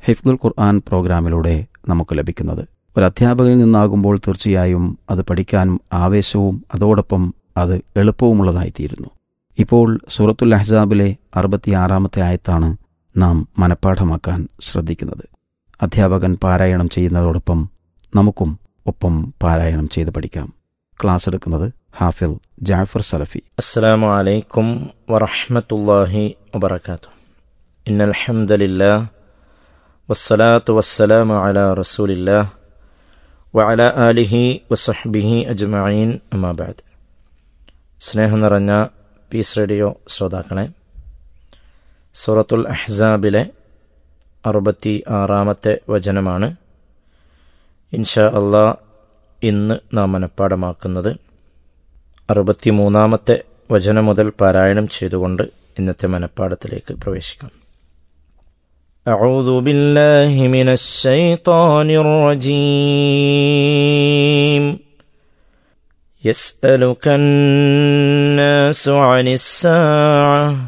ഹിഫ്ദുൽ ഖുർആൻ പ്രോഗ്രാമിലൂടെ നമുക്ക് ലഭിക്കുന്നത് ഒരു അധ്യാപകനിൽ നിന്നാകുമ്പോൾ തീർച്ചയായും അത് പഠിക്കാനും ആവേശവും അതോടൊപ്പം അത് എളുപ്പവുമുള്ളതായിത്തീരുന്നു ഇപ്പോൾ സൂറത്തുൽ അഹ്സാബിലെ അറുപത്തിയാറാമത്തെ ആയത്താണ് നാം മനഃപ്പാഠമാക്കാൻ ശ്രദ്ധിക്കുന്നത് അധ്യാപകൻ പാരായണം ചെയ്യുന്നതോടൊപ്പം നമുക്കും ഒപ്പം പാരായണം ചെയ്ത് പഠിക്കാം ക്ലാസ് എടുക്കുന്നത് ഹാഫിൽ ജാഫർ സലഫി السلام عليكم ورحمة الله وبركاته إن الحمد لله والصلاة والسلام على رسول الله وعلى آله وصحبه أجمعين أما بعد സ്നേഹം നിറഞ്ഞ പീസ് റേഡിയോ ശ്രോതാക്കളെ സൂറത്തുൽ അഹ്സാബിലെ അറുപത്തി ആറാമത്തെ വചനമാണ് ഇൻഷാ അള്ളാ ഇന്ന് നാം മനഃപ്പാടമാക്കുന്നത് അറുപത്തിമൂന്നാമത്തെ വചനം മുതൽ പാരായണം ചെയ്തുകൊണ്ട് ഇന്നത്തെ മനഃപ്പാടത്തിലേക്ക് പ്രവേശിക്കാം أعوذ بالله من الشيطان الرجيم يسألك الناس عن الساعة